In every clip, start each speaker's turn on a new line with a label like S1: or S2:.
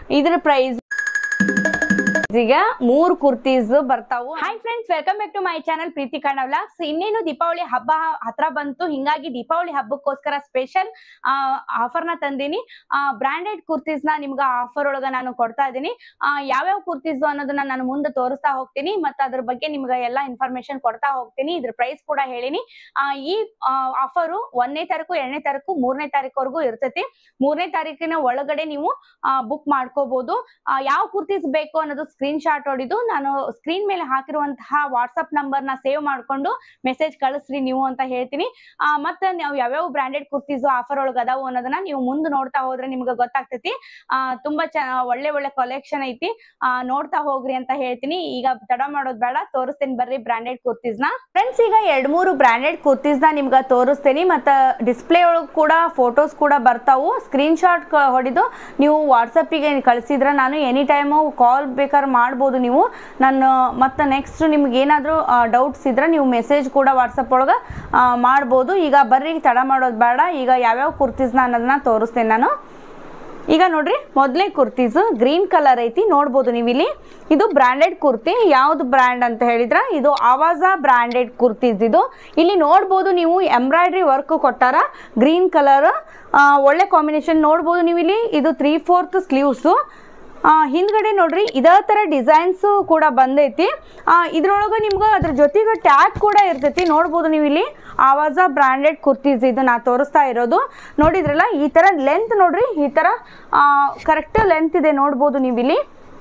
S1: ಇದ್ರ ಪ್ರೈಸ್ ಈಗ ಮೂರ್ ಕುರ್ತೀಸ್ ಬರ್ತಾವು hi friends welcome back to my channel Preethi Kannada vlogs ಇನ್ನೇನು ದೀಪಾವಳಿ ಹಬ್ಬ ಹತ್ರ ಬಂತು ಹಿಂಗಾಗಿ ದೀಪಾವಳಿ ಹಬ್ಬಕ್ಕೋಸ್ಕರ ಸ್ಪೆಷಲ್ ಆಫರ್ ನ ತಂದೀನಿ ಬ್ರಾಂಡೆಡ್ ಕುರ್ತೀಸ್ ನ ನಿಮ್ಗೆ ಆಫರ್ ಒಳಗ ನಾನು ಕೊಡ್ತಾ ಇದ್ದೀನಿ ಆ, ಯಾವ್ಯಾವ ಕುರ್ತೀಸ್ ಅನ್ನೋದನ್ನ ನಾನು ಮುಂದೆ ತೋರಿಸ್ತಾ ಹೋಗ್ತೀನಿ ಮತ್ತೆ ಅದ್ರ ಬಗ್ಗೆ ನಿಮ್ಗೆ ಎಲ್ಲಾ ಇನ್ಫಾರ್ಮೇಶನ್ ಕೊಡ್ತಾ ಹೋಗ್ತೀನಿ ಇದ್ರ ಪ್ರೈಸ್ ಕೂಡ ಹೇಳಿನಿ ಆ, ಈ ಆಫರು ಒಂದನೇ ತಾರೀಕು ಎರಡನೇ ತಾರೀಕು ಮೂರನೇ ತಾರೀಕುವರೆಗೂ ಇರ್ತೈತಿ ಮೂರನೇ ತಾರೀಕಿನ ಒಳಗಡೆ ನೀವು ಬುಕ್ ಮಾಡ್ಕೋಬಹುದು ಆ, ಯಾವ ಕುರ್ತೀಸ್ ಬೇಕು ಅನ್ನೋದು ಸ್ಕ್ರೀನ್ ಶಾಟ್ ಹೊಡಿದು ನಾನು ಸ್ಕ್ರೀನ್ ಮೇಲೆ ಹಾಕಿರುವಂತಹ ವಾಟ್ಸ್ಆಪ್ ನಂಬರ್ ನ ಸೇವ್ ಮಾಡ್ಕೊಂಡು ಮೆಸೇಜ್ ಕಳಿಸ್ರಿ ನೀವು ಅಂತ ಹೇಳ್ತೀನಿ ಆ, ಮತ್ತೆ ನಾವು ಯಾವ್ಯಾವ ಬ್ರಾಂಡೆಡ್ ಕುರ್ತೀಸ್ ಆಫರ್ ಒಳಗೆ ಅದಾವು ಅನ್ನೋದನ್ನ ನೀವು ಮುಂದೆ ನೋಡ್ತಾ ಹೋದ್ರೆ ನಿಮ್ಗೆ ಗೊತ್ತಾಗ್ತೈತಿ ಆ, ತುಂಬಾ ಚ ಒಳ್ಳೆ ಒಳ್ಳೆ ಕಲೆಕ್ಷನ್ ಐತಿ ಆ, ನೋಡ್ತಾ ಹೋಗ್ರಿ ಅಂತ ಹೇಳ್ತೀನಿ ಈಗ ತಡ ಮಾಡೋದ್ ಬೇಡ ತೋರಿಸ್ತೀನಿ ಬರ್ರಿ ಬ್ರಾಂಡೆಡ್ ಕುರ್ತೀಸ್ ನ ಫ್ರೆಂಡ್ಸ್ ಈಗ ಎರಡ್ ಮೂರು ಬ್ರಾಂಡೆಡ್ ಕುರ್ತೀಸ್ ನ ನಿಮ್ಗೆ ತೋರಿಸ್ತೀನಿ ಮತ್ತೆ ಡಿಸ್ಪ್ಲೇ ಒಳಗ್ ಕೂಡ ಫೋಟೋಸ್ ಕೂಡ ಬರ್ತಾವು ಸ್ಕ್ರೀನ್ ಶಾಟ್ ಹೊಡಿದು ನೀವು ವಾಟ್ಸಪ್ಪಿಗೆ ಕಳಿಸಿದ್ರೆ ನಾನು ಎನಿ ಟೈಮು ಕಾಲ್ ಬೇಕಾದ್ರೆ ಮಾಡ್ಬೋದು ನೀವು ನಾನು ಮತ್ತೆ ನೆಕ್ಸ್ಟ್ ನಿಮ್ಗೆ ಏನಾದರೂ ಡೌಟ್ಸ್ ಇದ್ರೆ ನೀವು ಮೆಸೇಜ್ ಕೂಡ ವಾಟ್ಸಪ್ ಒಳಗೆ ಮಾಡ್ಬೋದು ಈಗ ಬರ್ರಿ ತಡ ಮಾಡೋದು ಬೇಡ ಈಗ ಯಾವ್ಯಾವ ಕುರ್ತೀಸ್ನ ಅನ್ನೋದನ್ನ ತೋರಿಸ್ತೇನೆ ನಾನು ಈಗ ನೋಡ್ರಿ ಮೊದಲೇ ಕುರ್ತೀಸ್ ಗ್ರೀನ್ ಕಲರ್ ಐತಿ ನೋಡ್ಬೋದು ನೀವು ಇಲ್ಲಿ ಇದು ಬ್ರಾಂಡೆಡ್ ಕುರ್ತಿ ಯಾವ್ದು ಬ್ರ್ಯಾಂಡ್ ಅಂತ ಹೇಳಿದ್ರ ಇದು ಆವಾಜಾ ಬ್ರಾಂಡೆಡ್ ಕುರ್ತೀಸ್ ಇದು ಇಲ್ಲಿ ನೋಡ್ಬೋದು ನೀವು ಎಂಬ್ರಾಯ್ಡ್ರಿ ವರ್ಕ್ ಕೊಟ್ಟಾರ ಗ್ರೀನ್ ಕಲರ್ ಒಳ್ಳೆ ಕಾಂಬಿನೇಷನ್ ನೋಡ್ಬೋದು ನೀವು ಇಲ್ಲಿ ಇದು ತ್ರೀ ಫೋರ್ತ್ ಸ್ಲೀವ್ಸು ಆ, ಹಿಂದ್ಗಡೆ ನೋಡ್ರಿ ಇದೇ ಥರ ಡಿಸೈನ್ಸು ಕೂಡ ಬಂದೈತಿ ಆ, ಇದ್ರೊಳಗೆ ನಿಮ್ಗೆ ಅದ್ರ ಜೊತೆಗೆ ಟ್ಯಾಗ್ ಕೂಡ ಇರ್ತೈತಿ ನೋಡ್ಬೋದು ನೀವು ಇಲ್ಲಿ ಆವಾಜ ಬ್ರಾಂಡೆಡ್ ಕುರ್ತೀಸ್ ಇದು ನಾ ತೋರಿಸ್ತಾ ಇರೋದು ನೋಡಿದ್ರಲ್ಲ ಈ ಥರ ಲೆಂತ್ ನೋಡ್ರಿ ಈ ಥರ ಕರೆಕ್ಟ್ ಲೆಂತ್ ಇದೆ ನೋಡ್ಬೋದು ನೀವು ಇಲ್ಲಿ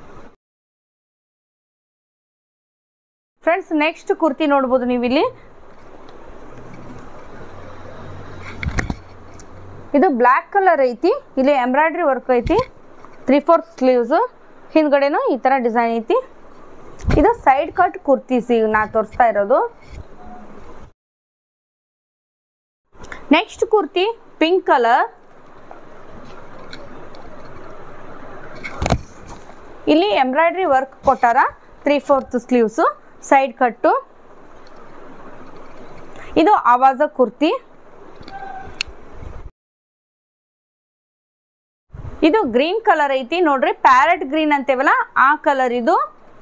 S1: ಫ್ರೆಂಡ್ಸ್ ನೆಕ್ಸ್ಟ್ ಕುರ್ತಿ ನೋಡ್ಬೋದು ನೀವು ಇಲ್ಲಿ ಇದು ಬ್ಲ್ಯಾಕ್ ಕಲರ್ ಐತಿ ಇಲ್ಲಿ ಎಂಬ್ರಾಯ್ಡ್ರಿ ವರ್ಕ್ ಐತಿ ತ್ರೀ ಫೋರ್ತ್ ಸ್ಲೀವ್ಸು ಹಿಂದ್ಗಡೆನೂ ಈ ಥರ ಡಿಸೈನ್ ಐತಿ ಇದು ಸೈಡ್ ಕಟ್ ಕುರ್ತೀಸ್ ಈಗ ನಾ ತೋರಿಸ್ತಾ ಇರೋದು ನೆಕ್ಸ್ಟ್ ಕುರ್ತಿ ಪಿಂಕ್ ಕಲರ್ ಇಲ್ಲಿ ಎಂಬ್ರಾಯ್ಡ್ರಿ ವರ್ಕ್ ಕೊಟ್ಟಾರ three fourth sleeves side cut ಇದು ಆವಾಜ ಕುರ್ತಿ ಇದು ಗ್ರೀನ್ ಕಲರ್ ಐತಿ ನೋಡ್ರಿ ಪ್ಯಾರೆಟ್ ಗ್ರೀನ್ ಅಂತೇವಲ್ಲ ಆ ಕಲರ್ ಇದು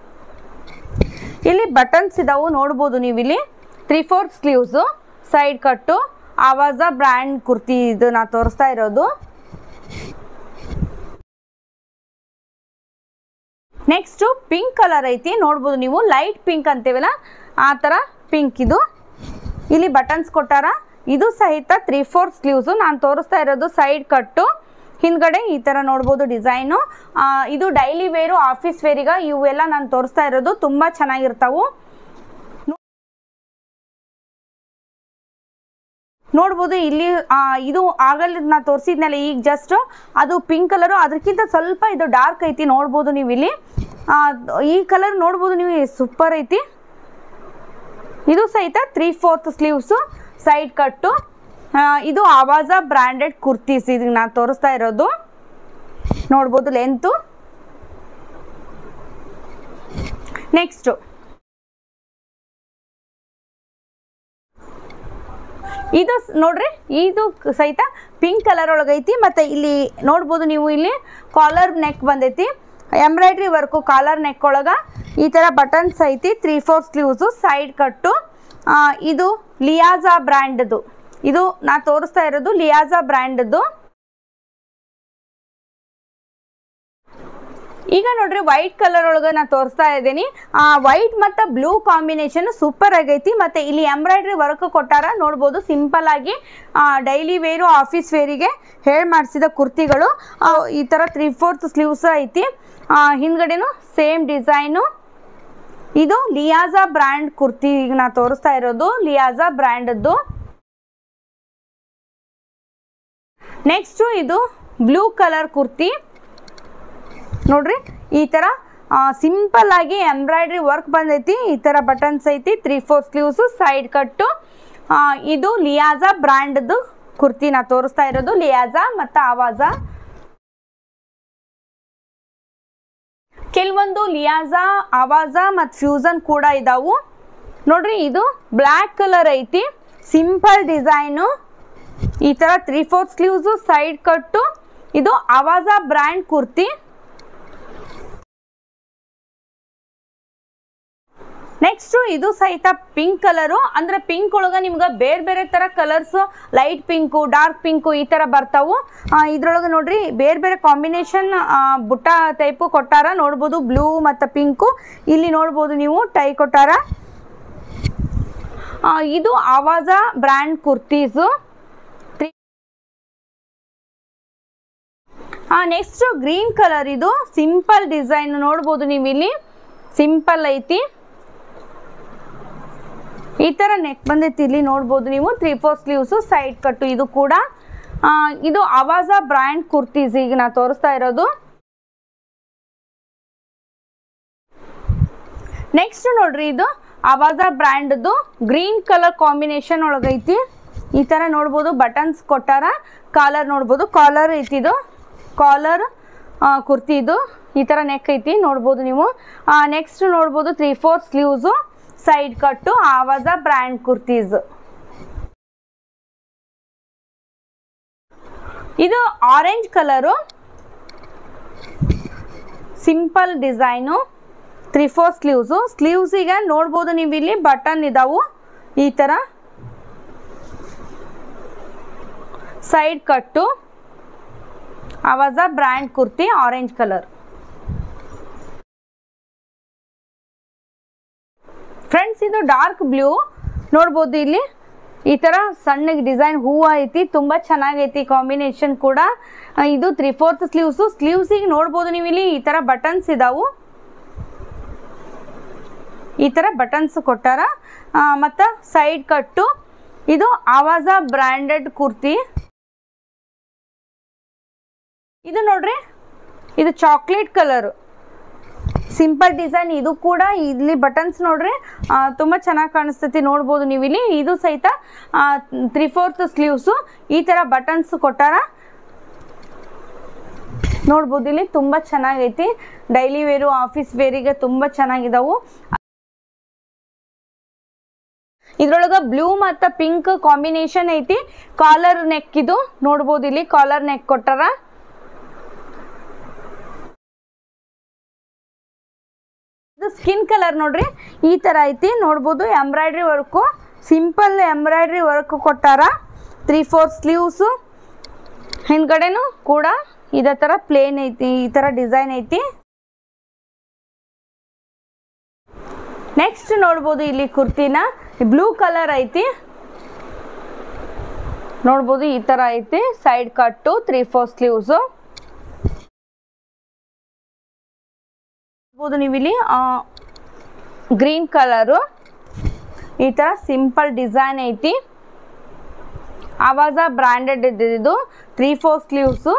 S1: ಇಲ್ಲಿ ಬಟನ್ಸ್ ಇದಾವು ನೋಡ್ಬೋದು ನೀವು ಇಲ್ಲಿ three fourth sleeves side cut Avaasa brand kurti ಇದು ನಾ ತೋರಿಸ್ತಾ ಇರೋದು ನೆಕ್ಸ್ಟು ಪಿಂಕ್ ಕಲರ್ ಐತಿ ನೋಡ್ಬೋದು ನೀವು ಲೈಟ್ ಪಿಂಕ್ ಅಂತೇವಲ್ಲ ಆ ಥರ ಪಿಂಕ್ ಇದು ಇಲ್ಲಿ ಬಟನ್ಸ್ ಕೊಟ್ಟಾರ ಇದು ಸಹಿತ ತ್ರೀ ಫೋರ್ ಸ್ಲೀವ್ಸು ನಾನು ತೋರಿಸ್ತಾ ಇರೋದು ಸೈಡ್ ಕಟ್ಟು ಹಿಂದ್ಗಡೆ ಈ ಥರ ನೋಡ್ಬೋದು ಡಿಸೈನು ಇದು ಡೈಲಿ ವೇರು ಆಫೀಸ್ ವೇರಿಗ ಇವೆಲ್ಲ ನಾನು ತೋರಿಸ್ತಾ ಇರೋದು ತುಂಬ ಚೆನ್ನಾಗಿರ್ತಾವು ನೋಡ್ಬೋದು ಇಲ್ಲಿ ಆ, ಇದು ಆಗಲ್ಲ ನಾ ತೋರಿಸಿದ್ನಲ್ಲ ಈಗ ಜಸ್ಟ್ ಅದು ಪಿಂಕ್ ಕಲರು ಅದಕ್ಕಿಂತ ಸ್ವಲ್ಪ ಇದು ಡಾರ್ಕ್ ಐತಿ ನೋಡ್ಬೋದು ನೀವು ಇಲ್ಲಿ ಆ, ಈ ಕಲರ್ ನೋಡ್ಬೋದು ನೀವು ಸೂಪರ್ ಐತಿ ಇದು ಸಹಿತ ತ್ರೀ ಫೋರ್ತ್ ಸ್ಲೀವ್ಸು ಸೈಡ್ ಕಟ್ಟು ಆ, ಇದು ಆವಾಜ ಬ್ರ್ಯಾಂಡೆಡ್ ಕುರ್ತೀಸ್ ಇದು ನಾನು ತೋರಿಸ್ತಾ ಇರೋದು ನೋಡ್ಬೋದು ಲೆಂತು ನೆಕ್ಸ್ಟು ಇದು ಸ್- ನೋಡ್ರಿ ಇದು ಕ- ಸಹಿತ ಪಿಂಕ್ ಕಲರ್ ಒಳಗೈತಿ ಮತ್ತು ಇಲ್ಲಿ ನೋಡ್ಬೋದು ನೀವು ಇಲ್ಲಿ ಕಾಲರ್ ನೆಕ್ ಬಂದೈತಿ ಎಂಬ್ರಾಯ್ಡ್ರಿ ವರ್ಕು ಕಾಲರ್ ನೆಕ್ ಒಳಗೆ ಈ ಥರ ಬಟನ್ಸ್ ಐತಿ ತ್ರೀ ಫೋರ್ ಸ್ಲೀವ್ಸು ಸೈಡ್ ಕಟ್ಟು ಆ, ಇದು ಲಿಯಾಜಾ ಬ್ರ್ಯಾಂಡ್ದು ಇದು ನಾ ತೋರಿಸ್ತಾ ಇರೋದು ಲಿಯಾಜಾ ಬ್ರ್ಯಾಂಡ್ದು ಈಗ ನೋಡ್ರಿ ವೈಟ್ ಕಲರ್ ಒಳಗೆ ನಾ ತೋರಿಸ್ತಾ ಇದ್ದೀನಿ ಆ ವೈಟ್ ಮತ್ತು ಬ್ಲೂ ಕಾಂಬಿನೇಷನ್ ಸೂಪರ್ ಆಗೈತಿ ಮತ್ತು ಇಲ್ಲಿ ಎಂಬ್ರಾಯ್ಡ್ರಿ ವರ್ಕ್ ಕೊಟ್ಟಾರ ನೋಡ್ಬೋದು ಸಿಂಪಲ್ ಆಗಿ ಡೈಲಿ ವೇರು ಆಫೀಸ್ ವೇರಿಗೆ ಹೇಳಿ ಮಾಡಿಸಿದ ಕುರ್ತಿಗಳು ಆ, ಈ ಥರ ತ್ರೀ ಫೋರ್ತ್ ಸ್ಲೀವ್ಸ್ ಐತಿ ಆ, ಹಿಂದ್ಗಡೆನು ಸೇಮ್ ಡಿಸೈನು ಇದು ಲಿಯಾಜಾ ಬ್ರ್ಯಾಂಡ್ ಕುರ್ತಿ ಈಗ ನಾ ತೋರಿಸ್ತಾ ಇರೋದು ಲಿಯಾಜಾ ಬ್ರ್ಯಾಂಡದ್ದು ನೆಕ್ಸ್ಟು ಇದು ಬ್ಲೂ ಕಲರ್ ಕುರ್ತಿ ನೋಡ್ರಿ ಈ ಥರ ಸಿಂಪಲ್ ಆಗಿ ಎಂಬ್ರಾಯ್ಡ್ರಿ ವರ್ಕ್ ಬಂದೈತಿ ಈ ಥರ ಬಟನ್ಸ್ ಐತಿ ತ್ರೀ ಫೋರ್ ಸ್ಲೀವ್ಸು ಸೈಡ್ ಕಟ್ಟು ಆ, ಇದು ಲಿಯಾಜಾ ಬ್ರ್ಯಾಂಡ್ದು ಕುರ್ತಿ ನಾ ತೋರಿಸ್ತಾ ಇರೋದು ಲಿಯಾಜಾ ಮತ್ತು ಆವಾಜಾ ಕೆಲವೊಂದು ಲಿಯಾಜಾ ಆವಾಜಾ ಮತ್ತು ಫ್ಯೂಸನ್ ಕೂಡ ಇದಾವು ನೋಡ್ರಿ ಇದು ಬ್ಲ್ಯಾಕ್ ಕಲರ್ ಐತಿ ಸಿಂಪಲ್ ಡಿಸೈನು ಈ ಥರ three four sleeves side cut ಇದು ಆವಾಜಾ ಬ್ರ್ಯಾಂಡ್ ಕುರ್ತಿ ನೆಕ್ಸ್ಟ್ ಇದು ಸಹಿತ ಪಿಂಕ್ ಕಲರು ಅಂದ್ರೆ ಪಿಂಕ್ ಒಳಗ ನಿಮ್ಗೆ ಬೇರೆ ಬೇರೆ ತರ colours light pink dark pink ಈ ತರ ಬರ್ತಾವು ಆ, ಇದ್ರೊಳಗೆ ನೋಡ್ರಿ ಬೇರೆ ಬೇರೆ ಕಾಂಬಿನೇಷನ್ ಬುಟ್ಟ ಟೈಪು ಕೊಟ್ಟಾರ ನೋಡ್ಬೋದು ಬ್ಲೂ ಮತ್ತು ಪಿಂಕು ಇಲ್ಲಿ ನೋಡ್ಬೋದು ನೀವು ಟೈ ಕೊಟ್ಟಾರ ಆ, ಇದು Avaasa brand kurtis next green colour ಇದು ಸಿಂಪಲ್ ಡಿಸೈನ್ ನೋಡ್ಬೋದು ನೀವು ಇಲ್ಲಿ ಸಿಂಪಲ್ ಐತಿ ಈ ತರ ನೆಕ್ ಬಂದೈತಿ ಇಲ್ಲಿ ನೋಡ್ಬೋದು ನೀವು three four sleeves side cut ಇದು ಕೂಡ ಆ, ಇದು ಅವಾಜ ಬ್ರ್ಯಾಂಡ್ ಕುರ್ತೀಸ್ ಈಗ ನಾ ತೋರಿಸ್ತಾ ಇರೋದು ನೆಕ್ಸ್ಟ್ ನೋಡ್ರಿ ಇದು ಅವಾಜ ಬ್ರ್ಯಾಂಡ್ದು ಗ್ರೀನ್ ಕಲರ್ ಕಾಂಬಿನೇಷನ್ ಒಳಗೈತಿ ಈ ತರ ನೋಡ್ಬೋದು ಬಟನ್ಸ್ ಕೊಟ್ಟಾರ ಕಾಲರ್ ನೋಡ್ಬೋದು ಕಾಲರ್ ಐತಿ ಇದು ಕಾಲರ್ ಕುರ್ತಿ ಇದು ಈ ತರ ನೆಕ್ ಐತಿ ನೋಡ್ಬೋದು ನೀವು ನೆಕ್ಸ್ಟ್ ನೋಡ್ಬೋದು three four sleeves side cut Avaasa brand kurtis ಇದು orange colour simple design three four sleeves ಸ್ಲೀವ್ಸಿಗೆ ನೋಡ್ಬೋದು ನೀವು ಇಲ್ಲಿ ಬಟನ್ ಇದಾವು ಈ ಥರ side cut Avaasa brand kurti orange colour friends ಇದು ಡಾರ್ಕ್ ಬ್ಲೂ ನೋಡ್ಬೋದು ಇಲ್ಲಿ ಈ ತರ ಸಣ್ಣಗೆ ಡಿಸೈನ್ ಹೂವು ಐತಿ ತುಂಬಾ ಚೆನ್ನಾಗೈತಿ ಕಾಂಬಿನೇಷನ್ ಕೂಡ ಆ, ಇದು ತ್ರೀ ಫೋರ್ತ್ ಸ್ಲೀವ್ಸು ಸ್ಲೀವ್ಸಿಗೆ ನೋಡ್ಬೋದು ನೀವು ಇಲ್ಲಿ ಈ ತರ ಬಟನ್ಸ್ ಇದಾವು ಈ ತರ ಬಟನ್ಸ್ ಕೊಟ್ಟಾರ ಆ, ಮತ್ತ ಸೈಡ್ ಕಟ್ಟು ಇದು ಆವಾಜ ಬ್ರ್ಯಾಂಡೆಡ್ ಕುರ್ತಿ ಇದು ನೋಡ್ರಿ ಇದು ಚಾಕ್ಲೇಟ್ ಕಲರ್ ಸಿಂಪಲ್ ಡಿಸೈನ್ ಇದು ಕೂಡ ಇಲ್ಲಿ ಬಟನ್ಸ್ ನೋಡ್ರಿ ಆ, ತುಂಬಾ ಚೆನ್ನಾಗಿ ಕಾಣಿಸ್ತೈತಿ ನೋಡ್ಬೋದು ನೀವು ಇಲ್ಲಿ ಇದು ಸಹಿತ ತ್ರೀ ಫೋರ್ತ್ ಸ್ಲೀವ್ಸು ಈ ತರ ಬಟನ್ಸ್ ಕೊಟ್ಟಾರ ನೋಡ್ಬೋದು ಇಲ್ಲಿ ತುಂಬಾ ಚೆನ್ನಾಗೈತಿ ಡೈಲಿ ವೇರು ಆಫೀಸ್ ವೇರಿಗೆ ತುಂಬಾ ಚೆನ್ನಾಗಿದಾವು ಇದ್ರೊಳಗ ಬ್ಲೂ ಮತ್ತು ಪಿಂಕ್ ಕಾಂಬಿನೇಷನ್ ಐತಿ ಕಾಲರ್ ನೆಕ್ ಇದು ನೋಡ್ಬೋದು ಇಲ್ಲಿ ಕಾಲರ್ ನೆಕ್ ಕೊಟ್ಟಾರ ಇದು ಸ್ಕಿನ್ ಕಲರ್ ನೋಡ್ರಿ ಈ ತರ ಐತಿ ನೋಡ್ಬೋದು embroidery work simple embroidery work ಕೊಟ್ಟಾರ ತ್ರೀ ಫೋರ್ ಸ್ಲೀವ್ಸು ಹಿಂದ್ಗಡೆನು ಕೂಡ ಇದೇ ತರ ಪ್ಲೇನ್ ಐತಿ ಈ ತರ ಡಿಸೈನ್ ಐತಿ ನೆಕ್ಸ್ಟ್ ನೋಡ್ಬೋದು ಇಲ್ಲಿ ಕುರ್ತಿನ ಬ್ಲೂ ಕಲರ್ ಐತಿ ನೋಡ್ಬೋದು ಈ ತರ ಐತಿ ಸೈಡ್ ಕಟ್ಟು ತ್ರೀ ಫೋರ್ ಸ್ಲೀವ್ಸು ನೋಡ್ಬೋದು ನೀವು ಇಲ್ಲಿ ಗ್ರೀನ್ ಕಲರು ಈ ತರ ಸಿಂಪಲ್ ಡಿಸೈನ್ ಐತಿ ಆವಾಜ ಬ್ರ್ಯಾಂಡೆಡ್ ಇದು ತ್ರೀ ಫೋರ್ ಸ್ಲೀವ್ಸು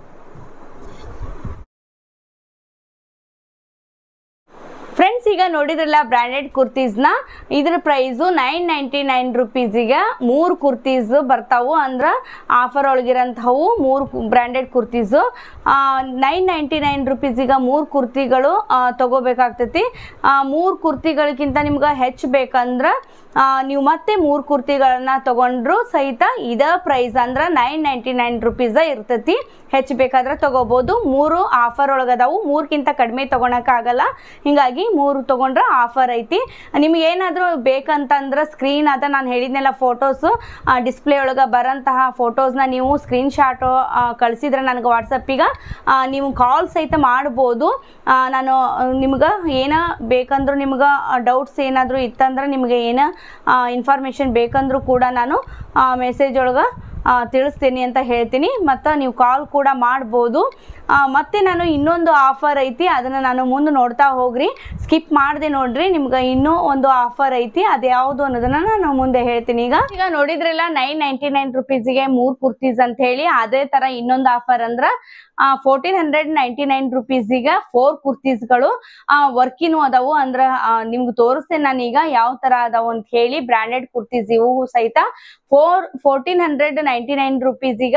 S1: ಫ್ರೆಂಡ್ಸ್ ಈಗ ನೋಡಿದ್ರಲ್ಲ ಬ್ರ್ಯಾಂಡೆಡ್ ಕುರ್ತೀಸ್ನ ಇದ್ರ ಪ್ರೈಸು ನೈನ್ ನೈಂಟಿ ನೈನ್ ರುಪೀಸಿಗೆ ಮೂರು ಕುರ್ತೀಸ್ ಬರ್ತಾವು ಅಂದ್ರೆ ಆಫರ್ ಒಳಗಿರೋಂಥವು ಮೂರು branded kurtis nine ninety nine ರುಪೀಸಿಗೆ ಮೂರು ಕುರ್ತಿಗಳು ಆ, ತಗೋಬೇಕಾಗ್ತೈತಿ ಮೂರು ಕುರ್ತಿಗಳಿಗಿಂತ ನಿಮ್ಗೆ ಹೆಚ್ಚು ಬೇಕಂದ್ರೆ ಆ, ನೀವು ಮತ್ತೆ ಮೂರು ಕುರ್ತಿಗಳನ್ನ ತಗೊಂಡ್ರು ಸಹಿತ ಇದ ಪ್ರೈಸ್ ಅಂದ್ರೆ ನೈನ್ ನೈಂಟಿ ನೈನ್ ರುಪೀಸ ಇರ್ತೈತಿ ಹೆಚ್ಚು ಬೇಕಾದ್ರೆ ತಗೋಬೋದು ಮೂರು ಆಫರ್ ಒಳಗದಾವು ಮೂರ್ಕಿಂತ ಕಡಿಮೆ ತಗೊಳಕ್ಕಾಗಲ್ಲ ಹಿಂಗಾಗಿ ಮೂರು ತಗೊಂಡ್ರೆ ಆಫರ್ ಐತಿ ನಿಮ್ಗೆ ಏನಾದರೂ ಬೇಕಂತಂದ್ರೆ ಸ್ಕ್ರೀನ್ ಅದ ನಾನು ಹೇಳಿದ್ನೆಲ್ಲ ಫೋಟೋಸು ಡಿಸ್ಪ್ಲೇ ಒಳಗೆ ಬರೋಂತಹ ಫೋಟೋಸ್ನ ನೀವು ಸ್ಕ್ರೀನ್ ಶಾಟು ಕಳಿಸಿದ್ರೆ ನನಗೆ ವಾಟ್ಸಪ್ಪಿಗೆ ನೀವು ಕಾಲ್ ಸಹಿತ ಮಾಡ್ಬೋದು ಆ, ನಾನು ನಿಮ್ಗೆ ಏನ ಬೇಕಂದ್ರೂ ನಿಮ್ಗೆ ಡೌಟ್ಸ್ ಏನಾದರೂ ಇತ್ತಂದ್ರೆ ನಿಮಗೆ ಏನ ಇನ್ಫಾರ್ಮೇಷನ್ ಬೇಕಂದ್ರೂ ಕೂಡ ನಾನು ಮೆಸೇಜ್ ಒಳಗೆ ತಿಳಿಸ್ತೀನಿ ಅಂತ ಹೇಳ್ತೀನಿ ಮತ್ತು ನೀವು ಕಾಲ್ ಕೂಡ ಮಾಡ್ಬೋದು ಆ, ಮತ್ತೆ ನಾನು ಇನ್ನೊಂದು ಆಫರ್ ಐತಿ ಅದನ್ನು ನಾನು ಮುಂದೆ ನೋಡ್ತಾ ಹೋಗ್ರಿ ಸ್ಕಿಪ್ ಮಾಡದೆ ನೋಡ್ರಿ ನಿಮ್ಗೆ ಇನ್ನೂ ಒಂದು ಆಫರ್ ಐತಿ ಅದು ಯಾವುದು ಅನ್ನೋದನ್ನ ನಾನು ಮುಂದೆ ಹೇಳ್ತೀನಿ ಈಗ ಈಗ ನೋಡಿದ್ರಲ್ಲ ನೈನ್ ನೈಂಟಿ ನೈನ್ ರುಪೀಸಿಗೆ ಮೂರು ಕುರ್ತೀಸ್ ಅಂತ ಹೇಳಿ ಅದೇ ಥರ ಇನ್ನೊಂದು ಆಫರ್ ಅಂದ್ರೆ ಫೋರ್ಟೀನ್ ಹಂಡ್ರೆಡ್ ನೈಂಟಿ ನೈನ್ ರುಪೀಸಿಗೆ ಫೋರ್ ಕುರ್ತೀಸ್ಗಳು ವರ್ಕಿನೂ ಅದಾವು ಅಂದ್ರೆ ಆ, ನಿಮ್ಗೆ ತೋರಿಸ್ತೇನೆ ನಾನೀಗ ಯಾವ ಥರ ಅದಾವು ಅಂತ ಹೇಳಿ ಬ್ರ್ಯಾಂಡೆಡ್ ಕುರ್ತೀಸ್ ಇವು ಸಹಿತ four fourteen hundred ninety nine ರುಪೀಸಿಗೆ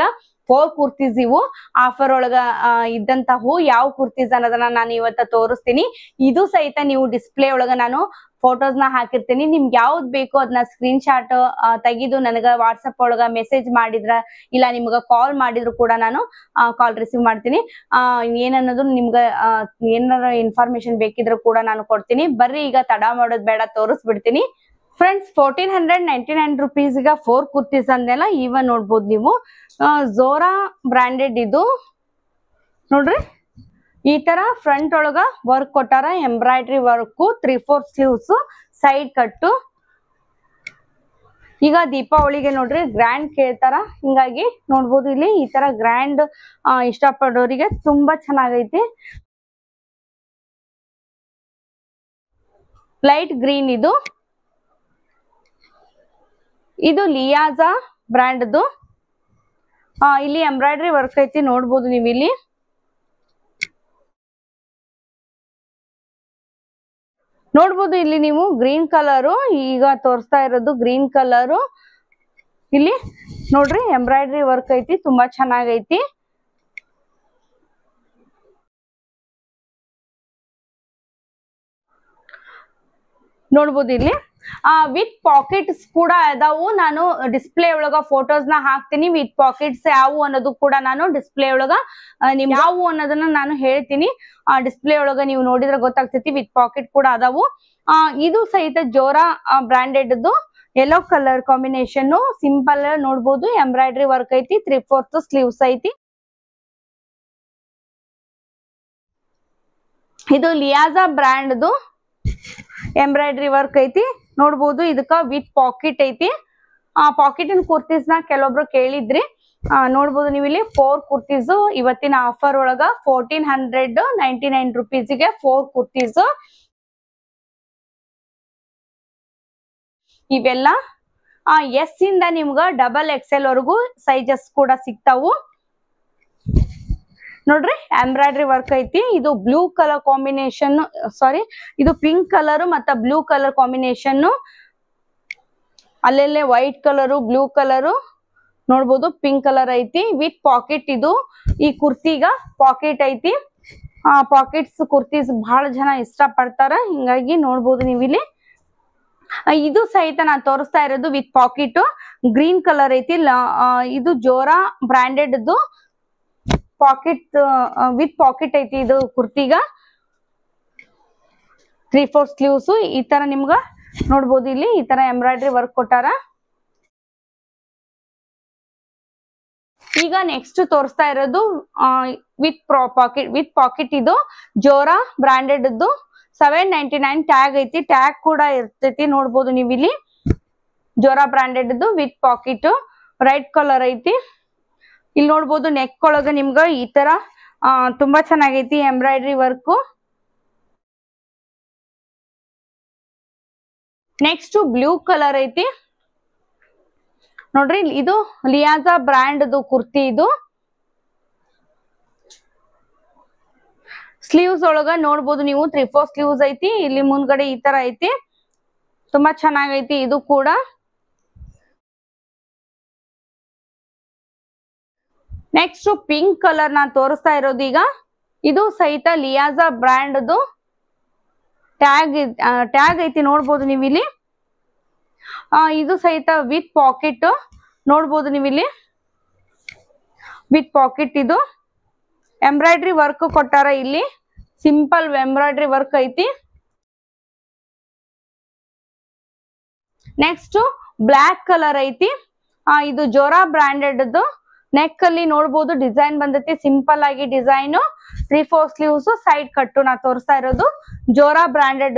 S1: ಫೋರ್ ಕುರ್ತೀಸ್ ಇವು ಆಫರ್ ಒಳಗ ಆ, ಇದ್ದಂತವು ಯಾವ ಕುರ್ತೀಸ್ ಅನ್ನೋದನ್ನ ನಾನು ಇವತ್ತ ತೋರಿಸ್ತೀನಿ ಇದು ಸಹಿತ ನೀವು ಡಿಸ್ಪ್ಲೇ ಒಳಗ ನಾನು ಫೋಟೋಸ್ ನ ಹಾಕಿರ್ತೀನಿ ನಿಮ್ಗೆ ಯಾವ್ದು ಬೇಕೋ ಅದನ್ನ ಸ್ಕ್ರೀನ್ ಶಾಟ್ ತೆಗೆದು ನನಗ ವಾಟ್ಸಪ್ ಒಳಗ ಮೆಸೇಜ್ ಮಾಡಿದ್ರ ಇಲ್ಲ ನಿಮ್ಗ ಕಾಲ್ ಮಾಡಿದ್ರು ಕೂಡ ನಾನು ಕಾಲ್ ರಿಸೀವ್ ಮಾಡ್ತೀನಿ ಆ ಏನನ್ನೋದು ನಿಮ್ಗ ಆ, ಏನಾರ ಇನ್ಫಾರ್ಮೇಶನ್ ಬೇಕಿದ್ರು ಕೂಡ ನಾನು ಕೊಡ್ತೀನಿ ಬರ್ರಿ ಈಗ ತಡ ಮಾಡೋದ್ ಬೇಡ ತೋರಿಸ್ಬಿಡ್ತೀನಿ friends fourteen hundred ninety nine rupees ಈಗ ಫೋರ್ ಕುರ್ತೀಸ್ ಅಂದೆಲ್ಲ ಇವ ನೋಡ್ಬೋದು ನೀವು ಝೋರಾ ಬ್ರಾಂಡೆಡ್ ಇದು ನೋಡ್ರಿ ಈ ತರ ಫ್ರಂಟ್ ಒಳಗ ವರ್ಕ್ ಕೊಟ್ಟಾರ embroidery work three four sleeves side cut ಈಗ ದೀಪಾವಳಿಗೆ ನೋಡ್ರಿ ಗ್ರ್ಯಾಂಡ್ ಕೇಳ್ತಾರ ಹಿಂಗಾಗಿ ನೋಡ್ಬೋದು ಇಲ್ಲಿ ಈ ತರ ಗ್ರ್ಯಾಂಡ್ ಇಷ್ಟಪಡೋರಿಗೆ ತುಂಬಾ ಚೆನ್ನಾಗೈತಿ ಲೈಟ್ ಗ್ರೀನ್ ಇದು ಇದು ಲಿಯಾಜಾ ಬ್ರ್ಯಾಂಡ್ದು ಆ ಇಲ್ಲಿ ಎಂಬ್ರಾಯ್ಡ್ರಿ ವರ್ಕ್ ಐತಿ ನೋಡ್ಬೋದು ನೀವು ಇಲ್ಲಿ ನೋಡ್ಬೋದು ಇಲ್ಲಿ ನೀವು ಗ್ರೀನ್ ಕಲರು ಈಗ ತೋರಿಸ್ತಾ ಇರೋದು ಗ್ರೀನ್ ಕಲರು ಇಲ್ಲಿ ನೋಡ್ರಿ ಎಂಬ್ರಾಯ್ಡ್ರಿ ವರ್ಕ್ ಐತಿ ತುಂಬಾ ಚೆನ್ನಾಗೈತಿ ನೋಡ್ಬೋದು ಇಲ್ಲಿ ಆ ವಿತ್ ಪಾಕೆಟ್ಸ್ ಕೂಡ ಅದಾವು ನಾನು ಡಿಸ್ಪ್ಲೇ ಒಳಗ ಫೋಟೋಸ್ ನ ಹಾಕ್ತೀನಿ ವಿತ್ ಪಾಕೆಟ್ಸ್ ಯಾವು ಅನ್ನೋದು ಕೂಡ ನಾನು ಡಿಸ್ಪ್ಲೇ ಒಳಗ ಆ, ನಿಮ್ ಯಾವು ಅನ್ನೋದನ್ನ ನಾನು ಹೇಳ್ತೀನಿ ಆ ಡಿಸ್ಪ್ಲೇ ಒಳಗ ನೀವು ನೋಡಿದ್ರೆ ಗೊತ್ತಾಗ್ತೈತಿ ವಿತ್ ಪಾಕೆಟ್ ಕೂಡ ಅದಾವು ಆ ಇದು ಸಹಿತ Jora branded yellow colour combination simple ನೋಡ್ಬೋದು ಎಂಬ್ರಾಯ್ಡ್ರಿ ವರ್ಕ್ ಐತಿ ತ್ರೀ ಫೋರ್ತ್ ಸ್ಲೀವ್ಸ್ ಐತಿ ಇದು ಲಿಯಾಜಾ ಬ್ರ್ಯಾಂಡ್ದು ಎಂಬ್ರಾಯ್ಡ್ರಿ ವರ್ಕ್ ಐತಿ ನೋಡ್ಬೋದು ಇದಕ್ಕ ವಿತ್ ಪಾಕೆಟ್ ಐತಿ ಆ ಪಾಕೆಟ್ ಕುರ್ತೀಸ್ ನ ಕೆಲವೊಬ್ರು ಕೇಳಿದ್ರಿ ಆ, ನೋಡ್ಬೋದು ನೀವು ಇಲ್ಲಿ ಫೋರ್ ಕುರ್ತೀಸ್ ಇವತ್ತಿನ ಆಫರ್ ಒಳಗ ಫೋರ್ಟೀನ್ ಹಂಡ್ರೆಡ್ ನೈಂಟಿ ನೈನ್ ರುಪೀಸ್ಗೆ ಫೋರ್ ಕುರ್ತೀಸ್ ಇವೆಲ್ಲ ಆ ಎಸ್ ಇಂದ ನಿಮ್ಗ ಡಬಲ್ ಎಕ್ಸೆಲ್ ವರೆಗೂ ಸೈಜಸ್ ಕೂಡ ಸಿಗ್ತಾವು ನೋಡ್ರಿ ಎಂಬ್ರಾಯ್ಡ್ರಿ ವರ್ಕ್ ಐತಿ ಇದು ಬ್ಲೂ ಕಲರ್ ಕಾಂಬಿನೇಷನ್ ಸಾರಿ ಇದು ಪಿಂಕ್ ಕಲರ್ ಮತ್ತ ಬ್ಲೂ ಕಲರ್ ಕಾಂಬಿನೇಷನ್ ಅಲ್ಲೆಲ್ಲೇ ವೈಟ್ ಕಲರು ಬ್ಲೂ ಕಲರು ನೋಡ್ಬೋದು ಪಿಂಕ್ ಕಲರ್ ಐತಿ ವಿತ್ ಪಾಕೆಟ್ ಇದು ಈ ಕುರ್ತಿಗ ಪಾಕೆಟ್ ಐತಿ ಆ ಪಾಕೆಟ್ಸ್ ಕುರ್ತೀಸ್ ಬಹಳ ಜನ ಇಷ್ಟ ಪಡ್ತಾರ ಹಿಂಗಾಗಿ ನೋಡ್ಬೋದು ನೀವು ಇಲ್ಲಿ ಆ, ಇದು ಸಹಿತ ನಾನು ತೋರಿಸ್ತಾ ಇರೋದು ವಿತ್ ಪಾಕೆಟ್ ಗ್ರೀನ್ ಕಲರ್ ಐತಿ ಲ- ಆ, ಇದು Jora branded pocket with pocket ಐತಿ ಇದು ಕುರ್ತಿಗ ತ್ರೀ ಫೋರ್ ಸ್ಲೀವ್ಸ್ ಈ ತರ ನಿಮ್ಗ ನೋಡ್ಬೋದು ಇಲ್ಲಿ ಈ ತರ ಎಂಬ್ರಾಯ್ಡ್ರಿ ವರ್ಕ್ ಕೊಟ್ಟಾರ ಈಗ ನೆಕ್ಸ್ಟ್ ತೋರಿಸ್ತಾ ಇರೋದು ವಿತ್ ಪಾಕೆಟ್ ವಿತ್ ಪಾಕೆಟ್ ಇದು Jora branded seven ninety nine tag ಐತಿ ಟ್ಯಾಗ್ ಕೂಡ ಇರ್ತೈತಿ ನೋಡ್ಬೋದು ನೀವು ಇಲ್ಲಿ Jora branded with pocket right colour ಐತಿ ಇಲ್ಲಿ ನೋಡ್ಬೋದು ನೆಕ್ ಒಳಗ ನಿಮ್ಗ ಈ ತರ ಆ, ತುಂಬಾ ಚೆನ್ನಾಗೈತಿ embroidery work next blue colour ಐತಿ ನೋಡ್ರಿ ಇದು ಲಿಯಾಜಾ ಬ್ರ್ಯಾಂಡ್ ಕುರ್ತಿ ಇದು ಸ್ಲೀವ್ಸ್ ಒಳಗ ನೋಡ್ಬೋದು ನೀವು ತ್ರೀ ಫೋರ್ ಸ್ಲೀವ್ಸ್ ಐತಿ ಇಲ್ಲಿ ಮುಂದ್ಗಡೆ ಈ ತರ ಐತಿ ತುಂಬಾ ಚೆನ್ನಾಗೈತಿ ಇದು ಕೂಡ ನೆಕ್ಸ್ಟ್ ಪಿಂಕ್ ಕಲರ್ ನಾನ್ ತೋರಿಸ್ತಾ ಇರೋದು ಈಗ ಇದು ಸಹಿತ ಲಿಯಾಜಾ ಬ್ರ್ಯಾಂಡ್ ಟ್ಯಾಗ್ ಟ್ಯಾಗ್ ಐತಿ ನೋಡ್ಬೋದು ನೀವು ಇಲ್ಲಿ ಆ, ಇದು ಸಹಿತ ವಿತ್ ಪಾಕೆಟ್ ನೋಡ್ಬೋದು ನೀವು ಇಲ್ಲಿ ವಿತ್ ಪಾಕೆಟ್ ಇದು ಎಂಬ್ರಾಯ್ಡ್ರಿ ವರ್ಕ್ ಕೊಟ್ಟಾರ ಇಲ್ಲಿ ಸಿಂಪಲ್ ಎಂಬ್ರಾಯ್ಡ್ರಿ ವರ್ಕ್ ಐತಿ ನೆಕ್ಸ್ಟ್ ಬ್ಲ್ಯಾಕ್ ಕಲರ್ ಐತಿ ಆ, ಇದು ಜೋರಾ ಬ್ರಾಂಡೆಡ್ ನೆಕ್ ಅಲ್ಲಿ ನೋಡ್ಬೋದು ಡಿಸೈನ್ ಬಂದೈತಿ ಸಿಂಪಲ್ ಆಗಿ design three four sleeves side cut ನಾ ತೋರಿಸ್ತಾ ಇರೋದು ಜೋರಾ ಬ್ರಾಂಡೆಡ್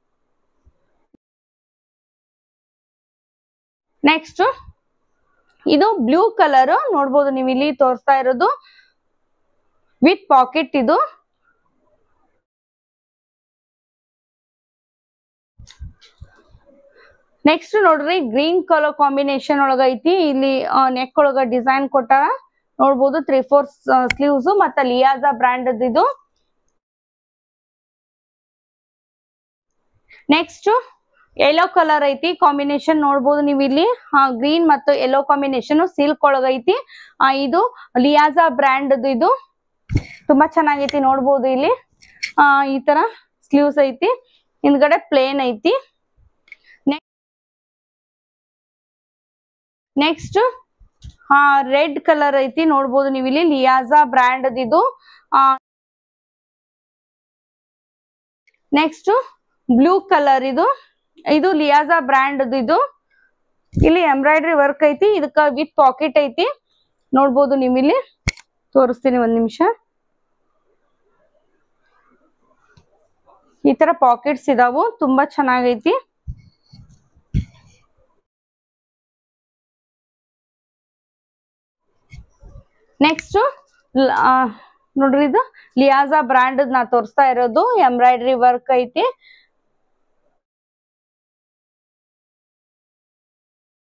S1: ನೆಕ್ಸ್ಟ್ ಇದು ಬ್ಲೂ ಕಲರ್ ನೋಡ್ಬೋದು ನೀವು ಇಲ್ಲಿ ತೋರಿಸ್ತಾ ಇರೋದು ವಿತ್ ಪಾಕೆಟ್ ಇದು ನೆಕ್ಸ್ಟ್ ನೋಡ್ರಿ ಗ್ರೀನ್ ಕಲರ್ ಕಾಂಬಿನೇಷನ್ ಒಳಗ ಐತಿ ಇಲ್ಲಿ ನೆಕ್ ಒಳಗ ಡಿಸೈನ್ ಕೊಟ್ಟಾರ ನೋಡ್ಬೋದು ತ್ರೀ ಫೋರ್ ಸ್ಲೀವ್ಸ್ ಮತ್ತ ಲಿಯಾಜಾ ಬ್ರ್ಯಾಂಡ್ ಇದು ನೆಕ್ಸ್ಟ್ ಯೆಲ್ಲೋ ಕಲರ್ ಐತಿ ಕಾಂಬಿನೇಷನ್ ನೋಡ್ಬೋದು ನೀವು ಇಲ್ಲಿ ಗ್ರೀನ್ ಮತ್ತು ಯೆಲ್ಲೋ ಕಾಂಬಿನೇಷನ್ ಸಿಲ್ಕ್ ಒಳಗೈತಿ ಆ, ಇದು ಲಿಯಾಜಾ ಬ್ರ್ಯಾಂಡ್ ಇದು ತುಂಬಾ ಚೆನ್ನಾಗೈತಿ ನೋಡ್ಬೋದು ಇಲ್ಲಿ ಆ, ಈ ತರ ಸ್ಲೀವ್ಸ್ ಐತಿ ಹಿಂದ್ಗಡೆ ಪ್ಲೇನ್ ಐತಿ ನೆಕ್ಸ್ಟ್ ಹಾ ರೆಡ್ ಕಲರ್ ಐತಿ ನೋಡ್ಬೋದು ನೀವು ಇಲ್ಲಿ ಲಿಯಾಜಾ ಬ್ರ್ಯಾಂಡ್ ಇದು ನೆಕ್ಸ್ಟ್ ಬ್ಲೂ ಕಲರ್ ಇದು ಇದು ಲಿಯಾಜಾ ಬ್ರ್ಯಾಂಡ್ ಇದು ಇಲ್ಲಿ ಎಂಬ್ರಾಯ್ಡ್ರಿ ವರ್ಕ್ ಐತಿ ಇದಕ್ಕ ವಿತ್ ಪಾಕೆಟ್ ಐತಿ ನೋಡ್ಬೋದು ನೀವು ಇಲ್ಲಿ ತೋರಿಸ್ತೀನಿ ಒಂದ್ ನಿಮಿಷ ಈ ತರ ಪಾಕೆಟ್ಸ್ ಇದಾವು ತುಂಬಾ ಚೆನ್ನಾಗೈತಿ ನೆಕ್ಸ್ಟ್ ನೋಡ್ರಿ ಇದು ಲಿಯಾಜಾ ಬ್ರ್ಯಾಂಡ್ ನಾ ತೋರಿಸ್ತಾ ಇರೋದು ಎಂಬ್ರಾಯ್ಡ್ರಿ ವರ್ಕ್ ಐತಿ